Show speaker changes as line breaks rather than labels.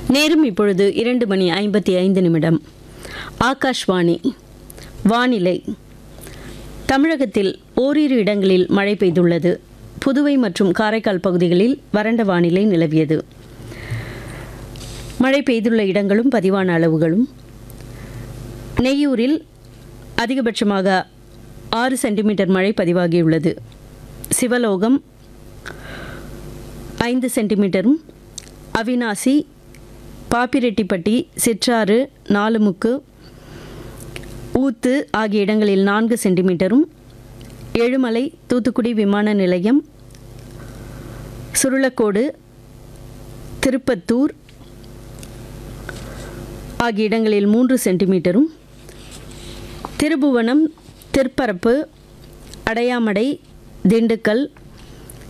நேரம் இப்பொழுது இரண்டு மணி ஐம்பத்தி ஐந்து நிமிடம் ஆகாஷ்வாணி வானிலை தமிழகத்தில் ஓரிரு இடங்களில் மழை பெய்துள்ளது புதுவை மற்றும் காரைக்கால் பகுதிகளில் வறண்ட வானிலை நிலவியது மழை பெய்துள்ள இடங்களும் பதிவான அளவுகளும் நெய்யூரில் அதிகபட்சமாக ஆறு சென்டிமீட்டர் மழை பதிவாகியுள்ளது சிவலோகம் ஐந்து சென்டிமீட்டரும் அவினாசி பாப்பிரெட்டிப்பட்டி சிற்றாறு நாலுமுக்கு ஊத்து ஆகிய இடங்களில் நான்கு சென்டிமீட்டரும் ஏழுமலை தூத்துக்குடி விமான நிலையம் சுருளக்கோடு திருப்பத்தூர் ஆகிய இடங்களில் மூன்று சென்டிமீட்டரும் திருபுவனம் திருப்பரப்பு அடையாமடை திண்டுக்கல்